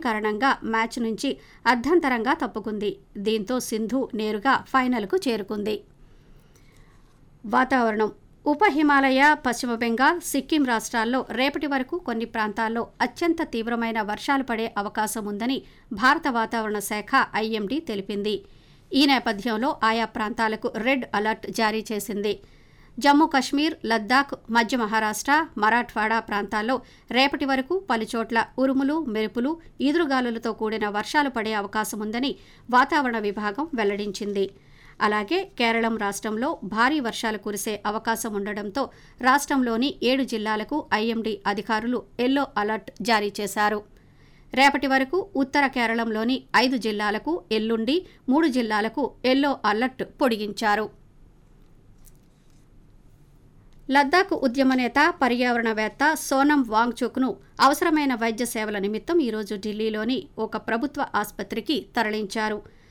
కారణంగా మ్యాచ్ నుంచి అర్ధంతరంగా తప్పుకుంది దీంతో సింధు నేరుగా ఫైనల్కు చేరుకుంది వాతావరణం ఉప హిమాలయ పశ్చిమ బెంగాల్ సిక్కిం రాష్ట్రాల్లో రేపటి వరకు కొన్ని ప్రాంతాల్లో అత్యంత తీవ్రమైన వర్షాలు పడే అవకాశం ఉందని భారత వాతావరణ శాఖ ఐఎండీ తెలిపింది ఈ నేపథ్యంలో ఆయా ప్రాంతాలకు రెడ్ అలర్ట్ జారీ చేసింది జమ్మూ కశ్మీర్ లద్దాఖ్ మధ్య మహారాష్ట్ర మరాఠ్వాడా ప్రాంతాల్లో రేపటి వరకు పలుచోట్ల ఉరుములు మెరుపులు ఈదురుగాలులతో కూడిన వర్షాలు పడే అవకాశం ఉందని వాతావరణ విభాగం వెల్లడించింది అలాగే కేరళం రాష్ట్రంలో భారీ వర్షాలు కురిసే అవకాశం ఉండడంతో రాష్ట్రంలోని ఏడు జిల్లాలకు ఐఎండీ అధికారులు ఎల్లో అలర్ట్ జారీ చేశారు రేపటి వరకు ఉత్తర కేరళంలోని ఐదు జిల్లాలకు ఎల్లుండి మూడు జిల్లాలకు ఎల్లో అలర్ట్ పొడిగించారు లద్దాఖ్ ఉద్యమ నేత పర్యావరణవేత్త సోనం వాంగ్చుక్ను అవసరమైన వైద్య సేవల నిమిత్తం ఈరోజు ఢిల్లీలోని ఒక ప్రభుత్వ ఆసుపత్రికి తరలించారు